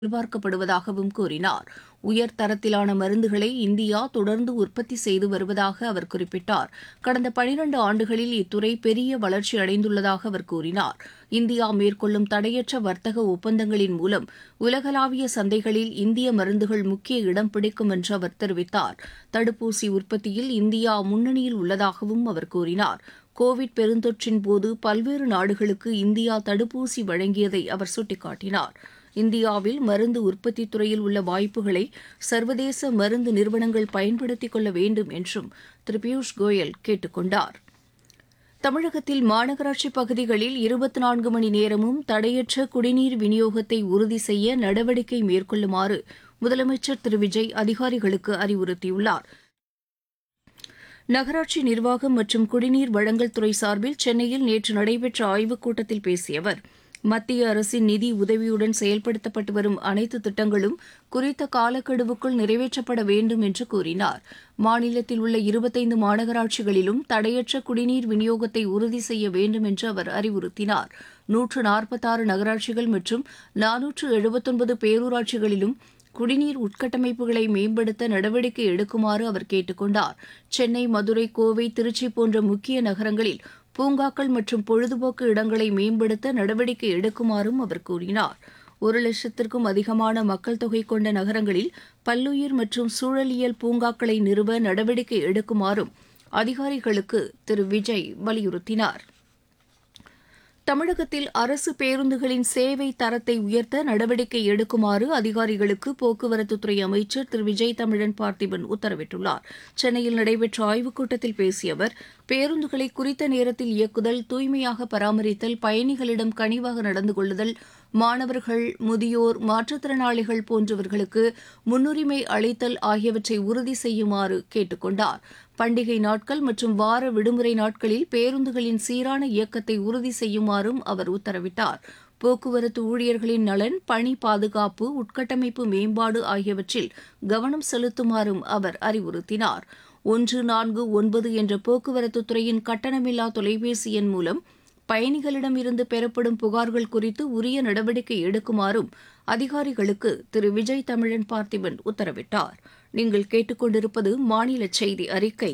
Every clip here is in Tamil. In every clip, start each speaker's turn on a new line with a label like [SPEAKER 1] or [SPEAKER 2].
[SPEAKER 1] எதிர்பார்க்கப்படுவதாகவும் கூறினார் உயர் தரத்திலான மருந்துகளை இந்தியா தொடர்ந்து உற்பத்தி செய்து வருவதாக அவர் குறிப்பிட்டார் கடந்த பனிரண்டு ஆண்டுகளில் இத்துறை பெரிய வளர்ச்சி அடைந்துள்ளதாக அவர் கூறினார் இந்தியா மேற்கொள்ளும் தடையற்ற வர்த்தக ஒப்பந்தங்களின் மூலம் உலகளாவிய சந்தைகளில் இந்திய மருந்துகள் முக்கிய இடம் பிடிக்கும் என்று அவர் தெரிவித்தார் தடுப்பூசி உற்பத்தியில் இந்தியா முன்னணியில் உள்ளதாகவும் அவர் கூறினார் கோவிட் பெருந்தொற்றின் போது பல்வேறு நாடுகளுக்கு இந்தியா தடுப்பூசி வழங்கியதை அவர் சுட்டிக்காட்டினார் இந்தியாவில் மருந்து உற்பத்தித் துறையில் உள்ள வாய்ப்புகளை சர்வதேச மருந்து நிறுவனங்கள் பயன்படுத்திக் கொள்ள வேண்டும் என்றும் திரு பியூஷ் கோயல் கேட்டுக் கொண்டார் தமிழகத்தில் மாநகராட்சி பகுதிகளில் இருபத்தி நான்கு மணி நேரமும் தடையற்ற குடிநீர் விநியோகத்தை உறுதி செய்ய நடவடிக்கை மேற்கொள்ளுமாறு முதலமைச்சர் திரு விஜய் அதிகாரிகளுக்கு அறிவுறுத்தியுள்ளார் நகராட்சி நிர்வாகம் மற்றும் குடிநீர் வழங்கல் துறை சார்பில் சென்னையில் நேற்று நடைபெற்ற ஆய்வுக் கூட்டத்தில் பேசிய அவர் மத்திய அரசின் நிதி உதவியுடன் செயல்படுத்தப்பட்டு வரும் அனைத்து திட்டங்களும் குறித்த காலக்கெடுவுக்குள் நிறைவேற்றப்பட வேண்டும் என்று கூறினார் மாநிலத்தில் உள்ள இருபத்தைந்து மாநகராட்சிகளிலும் தடையற்ற குடிநீர் விநியோகத்தை உறுதி செய்ய வேண்டும் என்று அவர் அறிவுறுத்தினார் நூற்று நாற்பத்தாறு நகராட்சிகள் மற்றும் நானூற்று எழுபத்தொன்பது பேரூராட்சிகளிலும் குடிநீர் உட்கட்டமைப்புகளை மேம்படுத்த நடவடிக்கை எடுக்குமாறு அவர் கேட்டுக் கொண்டார் சென்னை மதுரை கோவை திருச்சி போன்ற முக்கிய நகரங்களில் பூங்காக்கள் மற்றும் பொழுதுபோக்கு இடங்களை மேம்படுத்த நடவடிக்கை எடுக்குமாறும் அவர் கூறினார் ஒரு லட்சத்திற்கும் அதிகமான மக்கள் தொகை கொண்ட நகரங்களில் பல்லுயிர் மற்றும் சூழலியல் பூங்காக்களை நிறுவ நடவடிக்கை எடுக்குமாறும் அதிகாரிகளுக்கு திரு விஜய் வலியுறுத்தினார் தமிழகத்தில் அரசு பேருந்துகளின் சேவை தரத்தை உயர்த்த நடவடிக்கை எடுக்குமாறு அதிகாரிகளுக்கு போக்குவரத்துத்துறை அமைச்சர் திரு விஜய் தமிழன் பார்த்திபன் உத்தரவிட்டுள்ளார் சென்னையில் நடைபெற்ற ஆய்வுக் கூட்டத்தில் பேசிய அவர் பேருந்துகளை குறித்த நேரத்தில் இயக்குதல் தூய்மையாக பராமரித்தல் பயணிகளிடம் கனிவாக நடந்து கொள்ளுதல் மாணவர்கள் முதியோர் மாற்றுத்திறனாளிகள் போன்றவர்களுக்கு முன்னுரிமை அளித்தல் ஆகியவற்றை உறுதி செய்யுமாறு கேட்டுக் கொண்டார் பண்டிகை நாட்கள் மற்றும் வார விடுமுறை நாட்களில் பேருந்துகளின் சீரான இயக்கத்தை உறுதி செய்யுமாறும் அவர் உத்தரவிட்டார் போக்குவரத்து ஊழியர்களின் நலன் பணி பாதுகாப்பு உட்கட்டமைப்பு மேம்பாடு ஆகியவற்றில் கவனம் செலுத்துமாறும் அவர் அறிவுறுத்தினார் ஒன்று நான்கு ஒன்பது என்ற போக்குவரத்து துறையின் கட்டணமில்லா தொலைபேசி எண் மூலம் பயணிகளிடம் இருந்து பெறப்படும் புகார்கள் குறித்து உரிய நடவடிக்கை எடுக்குமாறும் அதிகாரிகளுக்கு திரு விஜய் தமிழன் பார்த்திபன் உத்தரவிட்டார் நீங்கள் கேட்டுக்கொண்டிருப்பது மாநில செய்தி அறிக்கை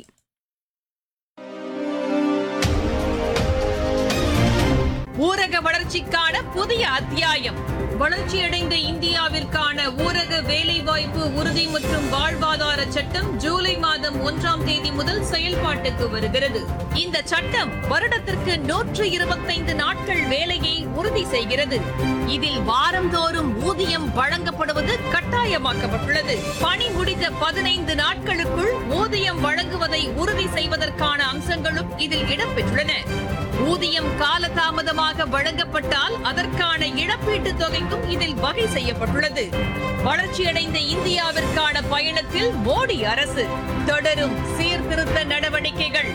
[SPEAKER 2] ஊரக வளர்ச்சிக்கான புதிய அத்தியாயம் வளர்ச்சியடைந்த இந்தியாவிற்கான ஊரக வேலைவாய்ப்பு உறுதி மற்றும் வாழ்வாதார சட்டம் ஜூலை மாதம் ஒன்றாம் தேதி முதல் செயல்பாட்டுக்கு வருகிறது இந்த சட்டம் வருடத்திற்கு நூற்று இருபத்தைந்து நாட்கள் வேலையை உறுதி செய்கிறது இதில் வாரந்தோறும் ஊதியம் வழங்கப்படுவது கட்டாயமாக்கப்பட்டுள்ளது பணி முடிந்த பதினைந்து நாட்களுக்குள் ஊதியம் வழங்குவதை உறுதி செய்வதற்கான அம்சங்களும் இதில் இடம்பெற்றுள்ளன ஊதியம் காலதாமதமாக வழங்கப்பட்டால் அதற்கான இழப்பீட்டுத் தொகைக்கும் இதில் வகை செய்யப்பட்டுள்ளது வளர்ச்சியடைந்த இந்தியாவிற்கான பயணத்தில் மோடி அரசு தொடரும் சீர்திருத்த நடவடிக்கைகள்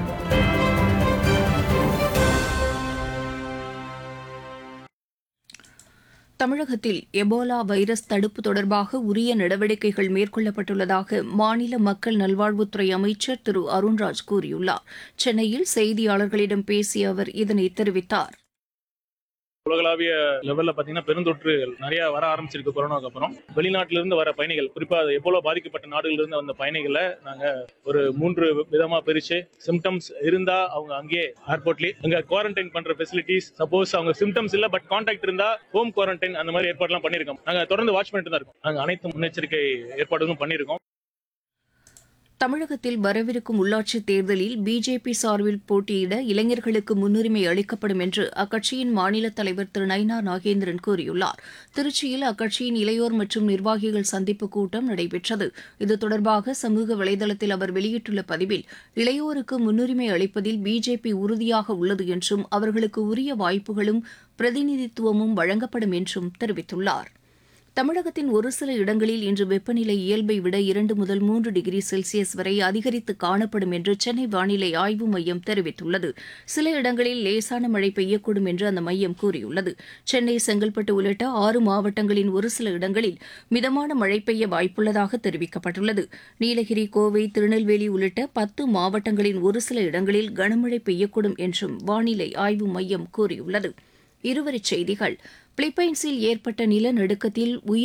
[SPEAKER 1] தமிழகத்தில் எபோலா வைரஸ் தடுப்பு தொடர்பாக உரிய நடவடிக்கைகள் மேற்கொள்ளப்பட்டுள்ளதாக மாநில மக்கள் நல்வாழ்வுத்துறை அமைச்சர் திரு அருண்ராஜ் கூறியுள்ளார் சென்னையில் செய்தியாளர்களிடம் பேசிய அவர் இதனை தெரிவித்தார்
[SPEAKER 3] உலகளாவிய லெவல்ல பாத்தீங்கன்னா பெருந்தொற்று நிறைய வர ஆரம்பிச்சிருக்கு கொரோனாக்கு அப்புறம் வெளிநாட்டில இருந்து வர பயணிகள் குறிப்பா அது எப்போலோ பாதிக்கப்பட்ட நாடுகள்ல இருந்து வந்த பயணிகளை நாங்க ஒரு மூன்று விதமா பிரிச்சு சிம்டம்ஸ் இருந்தா அவங்க அங்கேயே ஏர்போர்ட்லயே அங்க குவாரண்டைன் பண்ற ஃபெசிலிட்டிஸ் சப்போஸ் அவங்க சிம்டம்ஸ் இல்ல பட் கான்டாக்ட் இருந்தா ஹோம் குவாரண்டைன் அந்த மாதிரி ஏற்பாடுலாம் பண்ணிருக்கோம் நாங்க தொடர்ந்து வாட்ச் பண்ணிட்டு தான் இருக்கோம் நாங்க அனைத்து முன்னெச்சரிக்கை ஏற்பாடுகளும் பண்ணிருக்கோம்
[SPEAKER 1] தமிழகத்தில் வரவிருக்கும் உள்ளாட்சித் தேர்தலில் பிஜேபி சார்பில் போட்டியிட இளைஞர்களுக்கு முன்னுரிமை அளிக்கப்படும் என்று அக்கட்சியின் மாநில தலைவர் திரு நயினா நாகேந்திரன் கூறியுள்ளார் திருச்சியில் அக்கட்சியின் இளையோர் மற்றும் நிர்வாகிகள் சந்திப்பு கூட்டம் நடைபெற்றது இது தொடர்பாக சமூக வலைதளத்தில் அவர் வெளியிட்டுள்ள பதிவில் இளையோருக்கு முன்னுரிமை அளிப்பதில் பிஜேபி உறுதியாக உள்ளது என்றும் அவர்களுக்கு உரிய வாய்ப்புகளும் பிரதிநிதித்துவமும் வழங்கப்படும் என்றும் தெரிவித்துள்ளார் தமிழகத்தின் ஒரு சில இடங்களில் இன்று வெப்பநிலை இயல்பை விட இரண்டு முதல் மூன்று டிகிரி செல்சியஸ் வரை அதிகரித்து காணப்படும் என்று சென்னை வானிலை ஆய்வு மையம் தெரிவித்துள்ளது சில இடங்களில் லேசான மழை பெய்யக்கூடும் என்று அந்த மையம் கூறியுள்ளது சென்னை செங்கல்பட்டு உள்ளிட்ட ஆறு மாவட்டங்களின் ஒரு சில இடங்களில் மிதமான மழை பெய்ய வாய்ப்புள்ளதாக தெரிவிக்கப்பட்டுள்ளது நீலகிரி கோவை திருநெல்வேலி உள்ளிட்ட பத்து மாவட்டங்களின் ஒரு சில இடங்களில் கனமழை பெய்யக்கூடும் என்றும் வானிலை ஆய்வு மையம் கூறியுள்ளது இருவரிச் செய்திகள் பிலிப்பைன்ஸில் ஏற்பட்ட நிலநடுக்கத்தில் உயிர்